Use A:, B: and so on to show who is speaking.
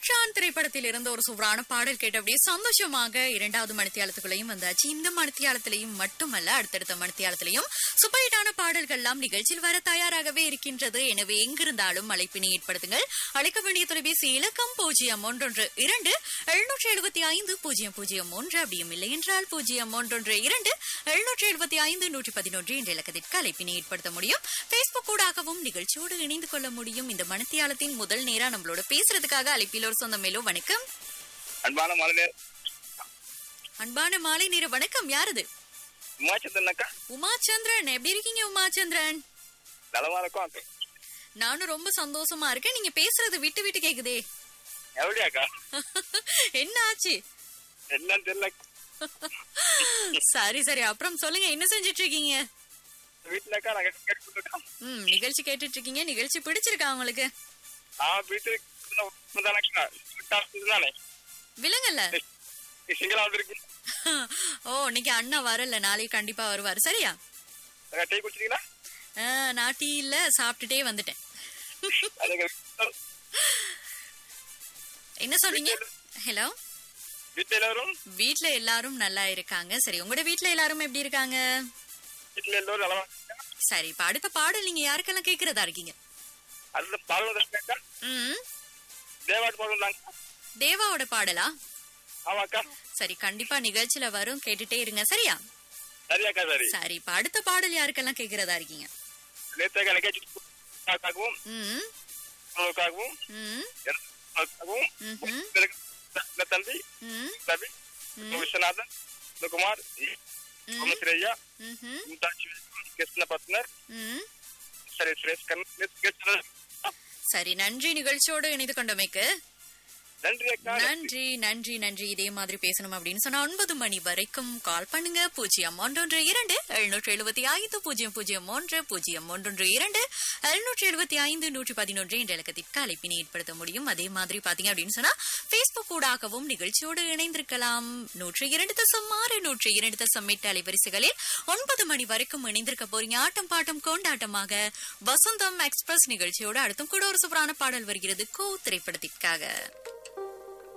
A: மாற்றான் திரைப்படத்தில் இருந்த ஒரு சூப்பரான பாடல் கேட்டு அப்படியே சந்தோஷமாக இரண்டாவது மணித்தியாலத்துக்குள்ளேயும் வந்தாச்சு இந்த மணித்தியாலத்திலையும் மட்டுமல்ல அடுத்தடுத்த மணித்தியாலத்திலையும் சூப்பர்ஹிட்டான பாடல்கள் எல்லாம் நிகழ்ச்சியில் வர தயாராகவே இருக்கின்றது எனவே எங்கிருந்தாலும் அழைப்பினை ஏற்படுத்துங்கள் அழைக்க வேண்டிய தொலைபேசி இலக்கம் பூஜ்ஜியம் ஒன்றொன்று இரண்டு எழுநூற்றி எழுபத்தி ஐந்து பூஜ்ஜியம் பூஜ்ஜியம் ஒன்று அப்படியும் இல்லை என்றால் பூஜ்ஜியம் ஒன்றொன்று இரண்டு எழுநூற்றி எழுபத்தி ஐந்து நூற்றி பதினொன்று என்ற இலக்கத்திற்கு அழைப்பினை ஏற்படுத்த முடியும் பேஸ்புக் ஊடாகவும் நிகழ்ச்சியோடு இணைந்து கொள்ள முடியும் இந்த மணித்தியாலத்தின் முதல் நேரா நம்மளோட பேசுறதுக்காக அழைப்பில் ஒரு சொந்த மேலோ வணக்கம்
B: அன்பான மலை
A: அன்பான மாலை நேர வணக்கம் யாரது
B: உமாச்சந்திரன் அக்கா
A: உமாச்சந்திரன் எப்படி இருக்கீங்க உமாச்சந்திரன்
B: நலமா இருக்கும் அக்கா
A: நானும் ரொம்ப சந்தோஷமா இருக்கேன் நீங்க பேசுறது விட்டு விட்டு கேக்குதே
B: எப்படி அக்கா
A: என்ன ஆச்சு
B: என்னன்னு தெரியல
A: சரி சரி அப்புறம் சொல்லுங்க என்ன செஞ்சிட்டு இருக்கீங்க
B: வீட்டுல அக்கா நாங்க கேட்டு இருக்கோம்
A: ம் நிகழ்ச்சி கேட்டுட்டு இருக்கீங்க நிகழ்ச்சி பிடிச்சிருக்கா உங்களுக்கு
B: ஆ வீட்டுக்கு தானே தானே
A: விலங்கல்ல
B: சிங்களா வந்திருக்கு
A: ஓ இன்னைக்கு அண்ணா வரல நாளைக்கு கண்டிப்பா வருவார் சரியா
B: அக்கா டீ குடிச்சிட்டீங்களா
A: ஆ, நான் டீ இல்ல சாப்பிட்டுட்டே வந்துட்டேன்
B: அதுங்க
A: என்ன சொன்னீங்க ஹலோ
B: வீட்டுல எல்லாரும்
A: வீட்ல எல்லாரும் நல்லா இருக்காங்க சரி உங்களோட வீட்ல எல்லாரும் எப்படி இருக்காங்க
B: வீட்டுல எல்லாரும் நலமா இருக்காங்க.
A: சரி இப்ப அடுத்த பாடல் நீங்க யாருக்கெல்லாம் கேக்குறதா இருக்கீங்க
B: அதுல பாடல் அக்கா
A: ம்
B: தேவாட்டு பாடல் தாங்க
A: தேவாவோட பாடலா
B: ஆமா அக்கா
A: சரி கண்டிப்பா நிகழ்ச்சியில வரும் கேட்டுட்டே இருங்க சரியா
B: சரி அக்கா சரி
A: சரி இப்ப அடுத்த பாடல் யாருக்கெல்லாம் கேக்குறதா இருக்கீங்க
B: நேற்று நிகழ்ச்சிக்காகவும்
A: ம்
B: உங்களுக்காகவும்
A: ம்
B: எனக்காகவும்
A: ம்ஹும்.
B: இந்த தம்பி
A: ம்
B: ரவி விஸ்வநாதன் குமார் சோமசிரையா
A: ம்ஹும்.
B: மும்தாஜ் கிருஷ்ண பத்னர்
A: ம்
B: சரி சுரேஷ் கண்ணன்
A: சரி நன்றி நிகழ்ச்சியோடு இணைந்து கொண்டமைக்கு
B: நன்றி அக்கா
A: நன்றி நன்றி நன்றி இதே மாதிரி பேசணும் அப்படின்னு சொன்னா ஒன்பது மணி வரைக்கும் கால் பண்ணுங்க பூஜ்ஜியம் ஒன்றொன்று இரண்டு எழுநூற்றி எழுபத்தி ஐந்து பூஜ்ஜியம் பூஜ்ஜியம் ஒன்று பூஜ்ஜியம் ஒன்றொன்று இரண்டு எழுநூற்றி எழுபத்தி ஐந்து நூற்றி பதினொன்று என்ற இலக்கத்திற்கு அழைப்பினை ஏற்படுத்த முடியும் அதே மாதிரி பாத்தீங்க அப்படின்னு சொன்னா பேஸ்புக் ஊடாகவும் நிகழ்ச்சியோடு இணைந்திருக்கலாம் நூற்றி இரண்டு தசம் ஆறு நூற்றி இரண்டு தசம் எட்டு அலைவரிசைகளில் ஒன்பது மணி வரைக்கும் இணைந்திருக்க போறீங்க ஆட்டம் பாட்டம் கொண்டாட்டமாக வசந்தம் எக்ஸ்பிரஸ் நிகழ்ச்சியோடு அடுத்தும் கூட ஒரு சூப்பரான பாடல் வருகிறது கோ திரைப்படத்திற்காக